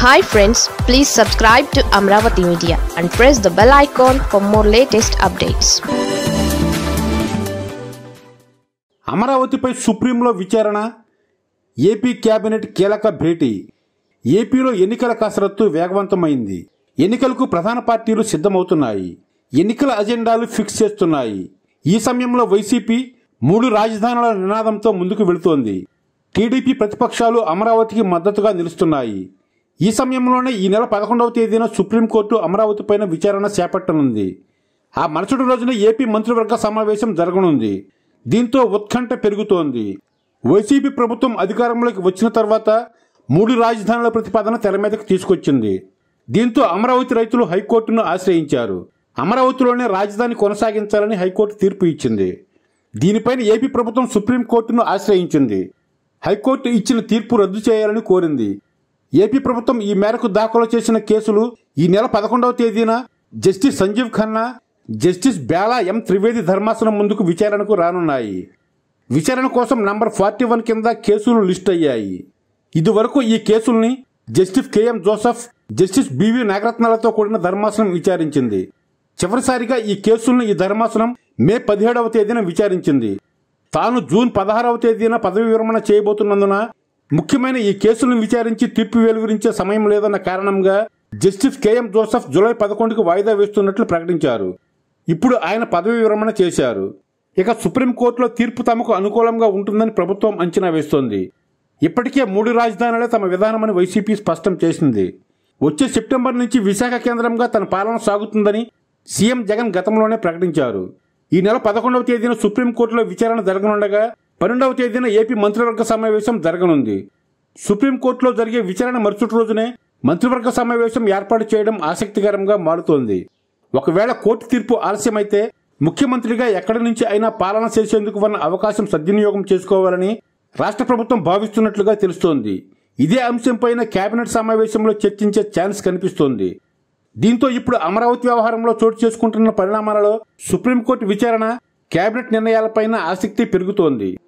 hi friends please subscribe to Amaravati media and press the bell icon for more latest updates అమరావతిపై సుప్రీంలో విచారణ AP cabinet కీలక భేటీ ఏపీలో ఎన్నికల కసరత్తు వేగవంతమైంది ఎన్నికలకు ప్రధాన పార్టీలు సిద్ధమవుతున్నాయి ఎన్నికల అజెండాలు ఫిక్స్ చేస్తున్నాయి ఈ సమయంలో వైసీపీ మూడు రాజధానుల నినాదంతో ముందుకు వెళుతోంది టీడీపీ ప్రతిపక్షాలు అమరావతికి మద్దతుగా నిలుస్తున్నాయి ఈ సమయంలోనే ఈ నెల పదకొండవ తేదీన సుప్రీంకోర్టు అమరావతిపైన విచారణ చేపట్టనుంది ఆ మరుసటి రోజున ఏపీ మంత్రివర్గ సమావేశం జరగనుంది దీంతో ఉత్కంఠ పెరుగుతోంది వైసీపీ ప్రభుత్వం అధికారంలోకి వచ్చిన తర్వాత మూడు రాజధానుల ప్రతిపాదన తెర మీదకు తీసుకొచ్చింది దీంతో అమరావతి రైతులు హైకోర్టును ఆశ్రయించారు అమరావతిలోనే రాజధాని కొనసాగించాలని హైకోర్టు తీర్పు ఇచ్చింది దీనిపైన ఏపీ ప్రభుత్వం సుప్రీంకోర్టును ఆశ్రయించింది హైకోర్టు ఇచ్చిన తీర్పు రద్దు చేయాలని కోరింది ఏపీ ప్రభుత్వం ఈ మేరకు దాఖలు చేసిన కేసులు ఈ నెల పదకొండవ తేదీన justice Sanjiv Khanna justice Bela M Trivedi ధర్మాసనం ముందుకు విచారణకు రానున్నాయి విచారణ కోసం నంబర్ ఫార్టీ వన్ కింద కేసులు లిస్ట్ అయ్యాయి ఇదివరకు ఈ కేసుల్ని justice KM Joseph justice BV నాగరత్నాలతో కూడిన ధర్మాసనం విచారించింది చివరిసారిగా ఈ కేసులను ఈ ధర్మాసనం మే పదిహేడవ తేదీన విచారించింది తాను జూన్ పదహారవ తేదీన పదవి విరమణ చేయబోతున్నందున ముఖ్యమైన ఈ కేసులను విచారించి తీర్పు వెలువరించే సమయం లేదన్న కారణంగా జస్టిస్ కెఎం జోసెఫ్ జూలై పదకొండుకు వాయిదా వేస్తున్నట్లు ప్రకటించారు ఇప్పుడు ఆయన పదవి విరమణ చేశారు ఇక సుప్రీంకోర్టులో తీర్పు తమకు అనుకూలంగా ఉంటుందని ప్రభుత్వం అంచనా వేస్తోంది ఇప్పటికే మూడు రాజధానులే తమ విధానమని వైసీపీ స్పష్టం చేసింది వచ్చే సెప్టెంబర్ నుంచి విశాఖ కేంద్రంగా తన పాలన సాగుతుందని సీఎం జగన్ గతంలోనే ప్రకటించారు ఈ నెల పదకొండవ తేదీన సుప్రీంకోర్టులో విచారణ జరగనుండగా పన్నెండవ తేదీన ఏపీ మంత్రివర్గ సమావేశం జరగనుంది సుప్రీంకోర్టులో జరిగే విచారణ మరుసటి రోజునే మంత్రివర్గ సమావేశం ఏర్పాటు చేయడం ఆసక్తికరంగా మారుతోంది ఒకవేళ కోర్టు తీర్పు ఆలస్యమైతే ముఖ్యమంత్రిగా ఎక్కడి నుంచి అయినా పాలన చేసేందుకు ఉన్న అవకాశం సద్వినియోగం చేసుకోవాలని రాష్ట్ర ప్రభుత్వం భావిస్తున్నట్లుగా తెలుస్తోంది ఇదే అంశంపైన కేబినెట్ సమావేశంలో చర్చించే ఛాన్స్ కనిపిస్తోంది దీంతో ఇప్పుడు అమరావతి వ్యవహారంలో చోటు చేసుకుంటున్న పరిణామాలలో సుప్రీంకోర్టు విచారణ కేబినెట్ నిర్ణయాలపైన ఆసక్తి పెరుగుతోంది